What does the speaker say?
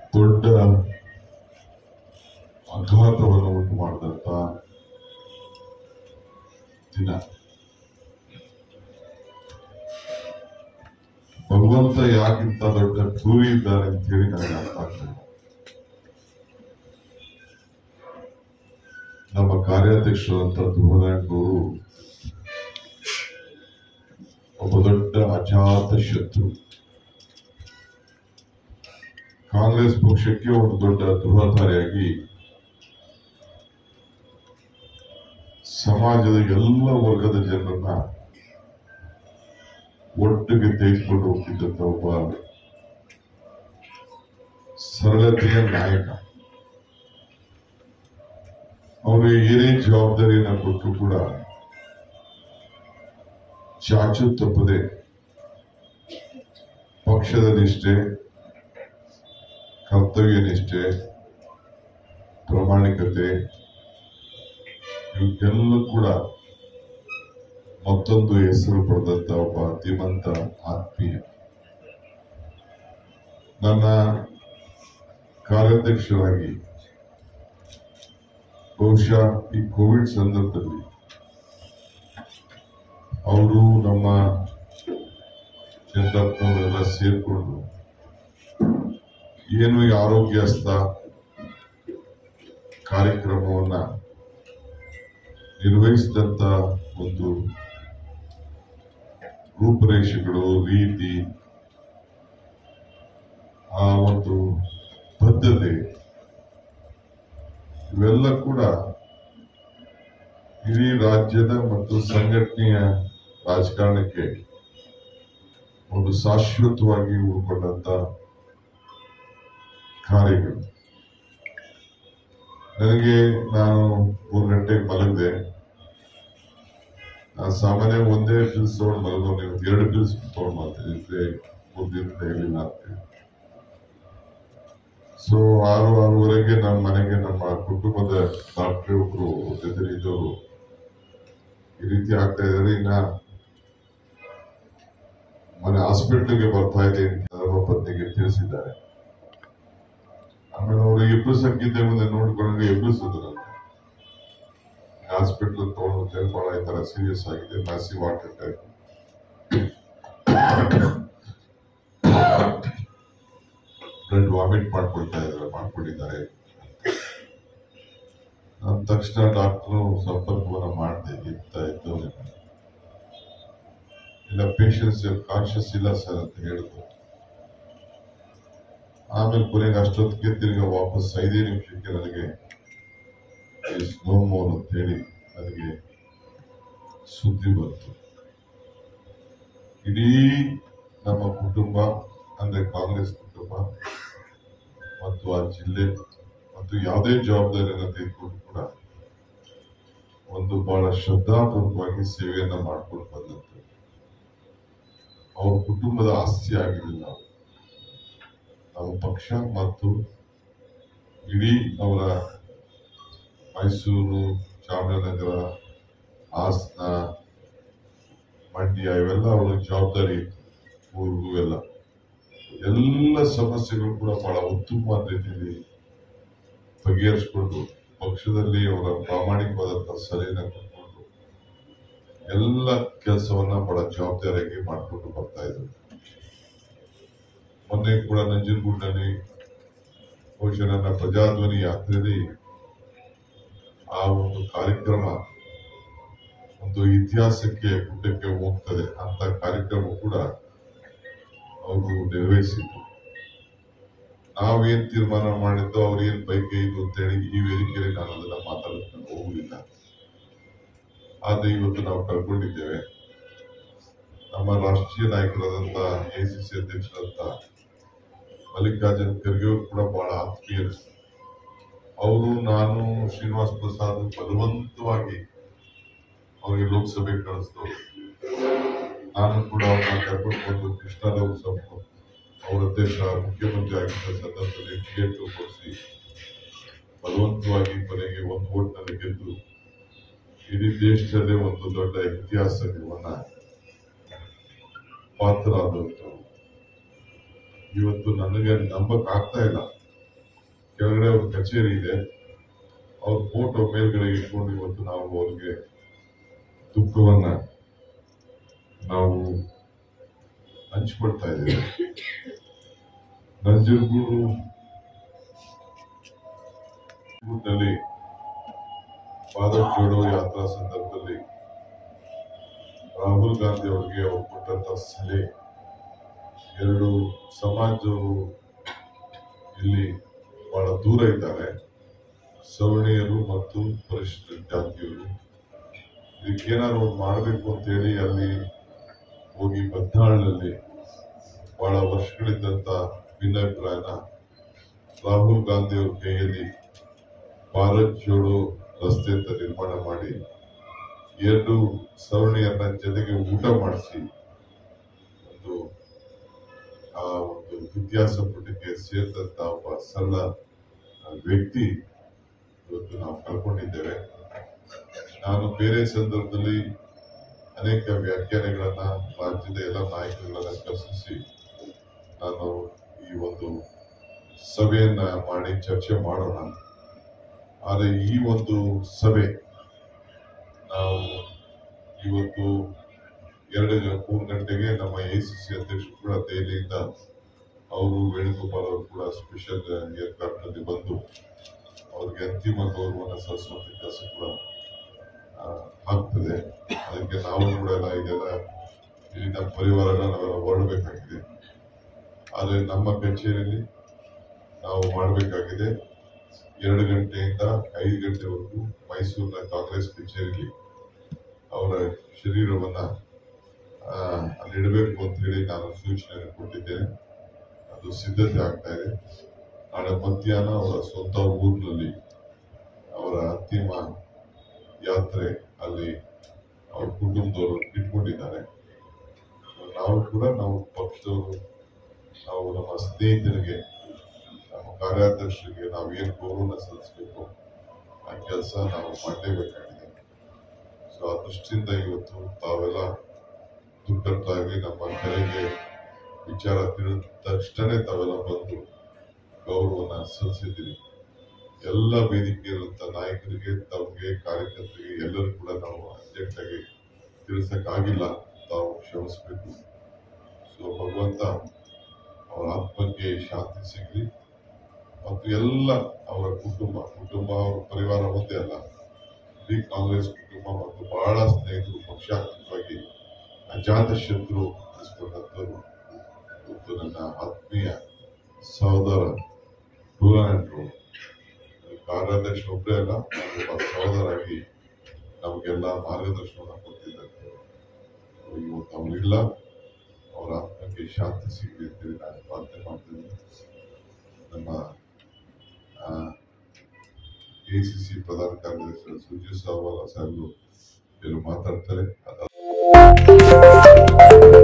ದೊಡ್ಡ ಆಘಾತವನ್ನು ಉಂಟು ಮಾಡಿದಂತ ದಿನ ಭಗವಂತ ಯಾಕಿಂತ ದೊಡ್ಡ ಕ್ರೂರಿ ಇದ್ದಾನೆ ಅಂತ ಹೇಳಿ ನನಗೆ ಅರ್ಥ ಆಗ್ತದೆ ನಮ್ಮ ಕಾರ್ಯಾಧ್ಯಕ್ಷರಂತ ಧ್ರುವನಾಯಕರು ಒಬ್ಬ ದೊಡ್ಡ ಅಜಾತ ಶತ್ರು ಕಾಂಗ್ರೆಸ್ ಪಕ್ಷಕ್ಕೆ ಒಂದು ದೊಡ್ಡ ದುರಧಾರಿಯಾಗಿ ಸಮಾಜದ ಎಲ್ಲ ವರ್ಗದ ಜನರನ್ನ ಒಟ್ಟಿಗೆ ತೆಗೆದುಕೊಂಡು ಹೋಗ್ತಿದ್ದಂತ ಒಬ್ಬ ಸರಳತೆಯ ನಾಯಕ ಅವರಿಗೆ ಏನೇ ಜವಾಬ್ದಾರಿಯನ್ನ ಕೊಟ್ಟು ಕೂಡ ಚಾಚು ತಪ್ಪದೆ ಪಕ್ಷದ ನಿಷ್ಠೆ ಕರ್ತವ್ಯ ನಿಷ್ಠೆ ಪ್ರಾಮಾಣಿಕತೆ ಇವಕ್ಕೆಲ್ಲ ಕೂಡ ಮತ್ತೊಂದು ಹೆಸರು ಪಡೆದಂತ ಒಬ್ಬ ಧೀಮಂತ ಆತ್ಮೀಯ ನನ್ನ ಕಾರ್ಯಾಧ್ಯಕ್ಷರಾಗಿ ಬಹುಶಃ ಈ ಕೋವಿಡ್ ಸಂದರ್ಭದಲ್ಲಿ ಅವರು ನಮ್ಮ ಚಂದ್ರಪ್ಪನವರೆಲ್ಲ ಸೇರ್ಕೊಂಡು ಏನು ಈ ಆರೋಗ್ಯಸ್ಥ ಕಾರ್ಯಕ್ರಮವನ್ನ ನಿರ್ವಹಿಸಿದಂತ ಒಂದು ರೂಪರೇಷೆಗಳು ರೀತಿ ಆ ಒಂದು ಬದ್ಧತೆ ಇವೆಲ್ಲ ಕೂಡ ಇಡೀ ರಾಜ್ಯದ ಮತ್ತು ಸಂಘಟನೆಯ ರಾಜಕಾರಣಕ್ಕೆ ಒಂದು ಶಾಶ್ವತವಾಗಿ ಉಳ್ಕೊಂಡಂತ ಕಾರ್ಯಗಳು ನನಗೆ ನಾನು ಮೂರು ಗಂಟೆಗೆ ಮಲಗಿದೆ ನಾನು ಸಾಮಾನ್ಯ ಒಂದೇ ಪಿಲ್ಸ್ ತಗೊಂಡು ಮಲಗೋ ನೀವು ಎರಡು ಪಿಲ್ಸ್ ತಗೊಂಡು ಮಾಡ್ತೀನಿ ಇದ್ರೆ ಮೂರು ದಿನದಿಂದ ಇರಲಿಲ್ಲ ಅಂತೇಳಿ ಸೊ ಆರು ಆರೂವರೆಗೆ ನಮ್ಮ ಮನೆಗೆ ನಮ್ಮ ಕುಟುಂಬದ ಡಾಕ್ಟರ್ ಒಬ್ರು ಎದುರಿದ್ದವರು ಈ ರೀತಿ ಆಗ್ತಾ ಇದ್ದಾರೆ ಇನ್ನ ಮನೆ ಹಾಸ್ಪಿಟ್ಲಿಗೆ ಬರ್ತಾ ಇದೆ ಅಂತ ನಮ್ಮ ಪತ್ನಿಗೆ ತಿಳಿಸಿದ್ದಾರೆ ಆಮೇಲೆ ಅವರು ಎಬ್ಬಿಸಕ್ಕಿದ್ದೆ ಮುಂದೆ ನೋಡ್ಕೊಂಡು ಎಬ್ಬಿಸಿದ್ರು ಹಾಸ್ಪಿಟ್ಲ್ ತಗೊಂಡು ಬಹಳ ಈ ತರ ಸೀರಿಯಸ್ ಆಗಿದೆ massive heart attack blood vomit ಮಾಡ್ಕೊಳ್ತಾ ಇದ್ದಾರೆ ಮಾಡ್ಕೊಂಡಿದ್ದಾರೆ ನಾನು ತಕ್ಷಣ ಡಾಕ್ಟರ್ ಸಂಪರ್ಕವನ್ನ ಮಾಡಿದೆ ಇತ್ತ ಇದ್ದವ್ರಿಗೆ ಇಲ್ಲ ಪೇಷನ್ಸ್ ಕಾನ್ಶಿಯಸ್ ಇಲ್ಲ ಸರ್ ಅಂತ ಹೇಳಿದ್ರು ಆಮೇಲೆ ಕೊನೆಗೆ ಅಷ್ಟೊತ್ತಿಗೆ ತಿರ್ಗಾ ವಾಪಸ್ ಐದೇ ನಿಮಿಷಕ್ಕೆ ನನಗೆ ಇಸ್ ನೋ ಮೋರ್ ಅಂತ ಹೇಳಿ ನನಗೆ ಸುದ್ದಿ ಬಂತು ಇಡೀ ನಮ್ಮ ಕುಟುಂಬ ಅಂದ್ರೆ ಕಾಂಗ್ರೆಸ್ ಕುಟುಂಬ ಮತ್ತು ಆ ಜಿಲ್ಲೆ ಮತ್ತು ಯಾವುದೇ ಜವಾಬ್ದಾರಿಯನ್ನು ತೆಗೆದುಕೊಂಡು ಕೂಡ ಒಂದು ಬಹಳ ಶ್ರದ್ಧಾಪೂರ್ವಕವಾಗಿ ಸೇವೆಯನ್ನ ಮಾಡ್ಕೊಂಡು ಬಂದಂತೆ ಅವ್ರ ಕುಟುಂಬದ ಆಸ್ತಿ ಆಗಿರಲಿಲ್ಲ ಅವ್ರು. ನಮ್ಮ ಪಕ್ಷ ಮತ್ತು ಇಡೀ ಅವರ ಮೈಸೂರು ಚಾಮರಾಜನಗರ ಹಾಸನ ಮಂಡ್ಯ ಇವೆಲ್ಲ ಅವರ ಜವಾಬ್ದಾರಿ ಇತ್ತು ಊರಿಗೂ ಎಲ್ಲ ಎಲ್ಲ ಸಮಸ್ಯೆಗಳು ಕೂಡ ಬಹಳ ಉತ್ತಮವಾದ ರೀತಿಯಲ್ಲಿ ಬಗೆಹರಿಸಿಕೊಂಡು ಪಕ್ಷದಲ್ಲಿ ಅವರ ಪ್ರಾಮಾಣಿಕವಾದಂತಹ ಸಲಹೆನ ಕೊಟ್ಕೊಂಡು ಎಲ್ಲ ಕೆಲಸವನ್ನ ಬಹಳ ಜವಾಬ್ದಾರಿಯಾಗಿ ಮಾಡಿಕೊಂಡು ಬರ್ತಾ ಇದ್ರು ಮೊನ್ನೆ ಕೂಡ ನಂಜನಗೂಡಿನಲ್ಲಿ ಬಹುಶಃ ನನ್ನ ಪ್ರಜಾಧ್ವನಿ ಯಾತ್ರೆಯಲ್ಲಿ ಆ ಒಂದು ಕಾರ್ಯಕ್ರಮ ಒಂದು ಇತಿಹಾಸಕ್ಕೆ ಪುಟಕ್ಕೆ ಹೋಗ್ತದೆ ಅಂತ ಕಾರ್ಯಕ್ರಮ ಕೂಡ ಅವರು ನಿರ್ವಹಿಸಿದ್ರು ನಾವೇನ್ ತೀರ್ಮಾನ ಮಾಡಿದ್ದು ಅವ್ರು ಏನ್ ಬೈಕ್ ಇದು ಅಂತೇಳಿ ಈ ವೇದಿಕೆಯಲ್ಲಿ ನಾನು ಅದನ್ನ ಮಾತಾಡಕ್ಕೆ ಹೋಗುದಿಲ್ಲ ಆದ್ರೆ ಇವತ್ತು ನಾವು ಕಳ್ಕೊಂಡಿದ್ದೇವೆ ನಮ್ಮ ರಾಷ್ಟ್ರೀಯ ನಾಯಕರಾದಂತ ಎಸಿಸಿ ಅಧ್ಯಕ್ಷರಾದಂತ ಮಲ್ಲಿಕಾರ್ಜುನ್ ಖರ್ಗೆ ಅವರು ಕೂಡ ಬಹಳ ಆತ್ಮೀಯರು ಅವರು ನಾನು ಶ್ರೀನಿವಾಸ್ ಪ್ರಸಾದ್ ಬಲವಂತವಾಗಿ ಅವರಿಗೆ ಲೋಕಸಭೆಗೆ ಕಳಿಸಿದವರು ನಾನು ಕೂಡ ಅವ್ರನ್ನ ಕರ್ಕೊಂಡು ಬಂದು ಕೃಷ್ಣರಾವ್ ಸ್ವಲ್ಪ ಅವರ ಅಧ್ಯಕ್ಷ ಮುಖ್ಯಮಂತ್ರಿ ಆಗಿದ್ದ ಸಂದರ್ಭದಲ್ಲಿ ಟಿಕೆಟ್ ಕೊಡಿಸಿ ಬಲವಂತವಾಗಿ ಕೊನೆಗೆ ಒಂದು ಓಟ್ನಲ್ಲಿ ಗೆದ್ದು ಇಡೀ ದೇಶದಲ್ಲೇ ಒಂದು ದೊಡ್ಡ ಇತಿಹಾಸವನ್ನ ಪಾತ್ರರಾದವರು ಇವತ್ತು ನನಗೆ ನಂಬಕ್ ಆಗ್ತಾ ಇಲ್ಲ ಕೆಳಗಡೆ ಅವ್ರ ಕಚೇರಿ ಇದೆ ಅವ್ರ ಫೋಟೋ ಮೇಲ್ಗಡೆ ಇಟ್ಕೊಂಡು ಇವತ್ತು ನಾವು ಅವ್ರಿಗೆ ದುಃಖವನ್ನ ನಾವು ಹಂಚ್ಕೊಳ್ತಾ ಇದ್ದೇವೆ ನಂಜನಗೂಡು ಊರಿನಲ್ಲಿ ಭಾರತ್ ಜೋಡೋ ಯಾತ್ರಾ ಸಂದರ್ಭದಲ್ಲಿ ರಾಹುಲ್ ಗಾಂಧಿ ಅವರಿಗೆ ಅವರು ಕೊಟ್ಟಂತ ಸಲಹೆ ಎರಡು ಸಮಾಜದವರು ಇಲ್ಲಿ ಬಹಳ ದೂರ ಇದ್ದಾರೆ ಸವರ್ಣೀಯರು ಮತ್ತು ಪರಿಶಿಷ್ಟ ಜಾತಿಯವರು ಇದಕ್ಕೇನಾದ್ರು ಒಂದು ಮಾಡಬೇಕು ಅಂತೇಳಿ ಅಲ್ಲಿ ಹೋಗಿ ಬದ್ದಾಳ್ನಲ್ಲಿ ಬಹಳ ವರ್ಷಗಳಿದ್ದಂತ ಭಿನ್ನಾಭಿಪ್ರಾಯನ ರಾಹುಲ್ ಗಾಂಧಿ ಅವ್ರ ಕೈಯಲ್ಲಿ ಭಾರತ್ ಜೋಡೋ ರಸ್ತೆ ಅಂತ ನಿರ್ಮಾಣ ಮಾಡಿ ಎರಡು ಸವರ್ಣೀಯರನ್ನ ಜೊತೆಗೆ ಊಟ ಮಾಡಿಸಿ ಒಂದು ಆ ಒಂದು ಇತಿಹಾಸ ಪುಟಕ್ಕೆ ಸೇರಿದಂತ ಒಬ್ಬ ಸರಳ ವ್ಯಕ್ತಿ ಇವತ್ತು ನಾವು ಕಳ್ಕೊಂಡಿದ್ದೇವೆ ನಾನು ಬೇರೆ ಸಂದರ್ಭದಲ್ಲಿ ಅನೇಕ ವ್ಯಾಖ್ಯಾನಗಳನ್ನ ರಾಜ್ಯದ ಎಲ್ಲ ನಾಯಕರುಗಳನ್ನ ಕರೆಸಿಸಿ ನಾನು ಈ ಒಂದು ಸಭೆಯನ್ನ ಮಾಡಿ ಚರ್ಚೆ ಮಾಡೋಣ ಆದರೆ ಈ ಒಂದು ಸಭೆ ನಾವು ಇವತ್ತು ಎರಡು ಗ- ಮೂರು ಗಂಟೆಗೆ ನಮ್ಮ ಎ ಸಿ ಸಿ ಅಧ್ಯಕ್ಷರು ಕೂಡ ದೆಹಲಿಯಿಂದ ಅವರು ವೇಣುಗೋಪಾಲ್ ಅವರು ಕೂಡ ಸ್ಪೆಷಲ್ ಏರ್ಕ್ರಾಫ್ಟ್ ನಲ್ಲಿ ಬಂದು ಅವ್ರಿಗೆ ಅಂತಿಮ ಗೌರವವನ್ನು ಸಲ್ಲಿಸುವಂತ ಕೆಲಸ ಕೂಡ ಆ, ಆಗ್ತದೆ ಅದಕ್ಕೆ ನಾವು ಕೂಡ ಎಲ್ಲ ಇದೆಲ್ಲ ಇಲ್ಲಿ ನಮ್ಮ ಪರಿವಾರನ ನಾವೆಲ್ಲ ಹೊರಡಬೇಕಾಗಿದೆ ಆದರೆ ನಮ್ಮ ಕಚೇರಿಯಲ್ಲಿ ನಾವು ಮಾಡಬೇಕಾಗಿದೆ ಎರಡು ಗಂಟೆಯಿಂದ ಐದು ಗಂಟೆವರೆಗೂ ಮೈಸೂರಿನ ಕಾಂಗ್ರೆಸ್ ಕಚೇರಿಯಲ್ಲಿ ಅವರ ಶರೀರವನ್ನ ಆ, ಅಲ್ಲಿ ಇಡಬೇಕು ಅಂತ ಹೇಳಿ ನಾನು ಸೂಚನೆ ಕೊಟ್ಟಿದ್ದೇನೆ ಅದು ಸಿದ್ಧತೆ ಆಗ್ತಾ ಇದೆ ನಾಳೆ ಮಧ್ಯಾಹ್ನ ಅವರ ಸ್ವಂತ ಊರಿನಲ್ಲಿ ಅವರ ಅಂತಿಮ ಯಾತ್ರೆ ಅಲ್ಲಿ ಅವ್ರ ಕುಟುಂಬದವರು ಇಟ್ಕೊಂಡಿದ್ದಾರೆ ನಾವು ಕೂಡ ನಾವು ಪಕ್ಷದವರು ನಾವು ನಮ್ಮ ಸ್ನೇಹಿತರಿಗೆ ನಮ್ಮ ಕಾರ್ಯಾಧ್ಯಕ್ಷರಿಗೆ ನಾವು ಏನು ಗೌರವನ ಸಲ್ಲಿಸಬೇಕು ಆ ಕೆಲಸ ನಾವು ಮಾಡಲೇಬೇಕಾಗಿದೆ ಸೊ ಆ ದೃಷ್ಟಿಯಿಂದ ಇವತ್ತು ತಾವೆಲ್ಲ ದುಡ್ಡಂತಾಗಿ ನಮ್ಮ ಕರೆಗೆ ವಿಚಾರ ತಿಳಿದ ತಕ್ಷಣ ತಾವೆಲ್ಲ ಬಂದು ಗೌರವನ ಸಲ್ಲಿಸಿದ್ದೀರಿ ಎಲ್ಲ ವೇದಿಕೆಯಲ್ಲಿರುವಂತ ನಾಯಕರಿಗೆ ತಮಗೆ ಕಾರ್ಯಕರ್ತರಿಗೆ ಎಲ್ಲರೂ ಕೂಡ ನಾವು ಅರ್ಜೆಂಟ್ ಆಗಿ ತಿಳಿಸಕ್ಕಾಗಿಲ್ಲ ತಾವು ಕ್ಷಮಿಸಬೇಕು ಸೊ ಭಗವಂತ ಅವರ ಆತ್ಮಕ್ಕೆ ಶಾಂತಿ ಸಿಗಲಿ ಮತ್ತು ಎಲ್ಲ ಅವರ ಕುಟುಂಬ ಕುಟುಂಬ ಅವರ ಪರಿವಾರ ಒಂದೇ ಅಲ್ಲ ಇಡೀ ಕಾಂಗ್ರೆಸ್ ಕುಟುಂಬ ಮತ್ತು ಬಹಳ ಸ್ನೇಹಿತರು ಪಕ್ಷಾತ್ಮಕವಾಗಿ ಅಜಾತ ಶತ್ರು ಅನಿಸ್ಕೊಂಡಂಥವ್ರು ಮತ್ತು ನನ್ನ ಆತ್ಮೀಯ ಸಹೋದರ ಟೂರ್ನಮೆಂಟ್ರು ಕಾರ್ಯಾಧ್ಯಕ್ಷ ಒಬ್ಬರೇ ಅಲ್ಲ ಒಬ್ಬ ಸಹೋದರಾಗಿ ನಮಗೆಲ್ಲ ಮಾರ್ಗದರ್ಶನವನ್ನು ಕೊಡ್ತಿದ್ದಾರೆ ಇವತ್ತು ಅವರಿಲ್ಲ ಅವರ ಆತ್ಮಕ್ಕೆ ಶಾಂತಿ ಸಿಗಲಿ ಅಂತೇಳಿ ನಾನು ಪ್ರಾರ್ಥನೆ ಮಾಡ್ತೀನಿ ನಮ್ಮ ಎ ಸಿ ಸಿ ಪ್ರಧಾನ ಕಾರ್ಯದರ್ಶಿ ಸುಜಿತ್ ಸಾವಾಲ ಸಾಹೇಬರು ಕೆಲವು ಮಾತಾಡ್ತಾರೆ ಅದಾದ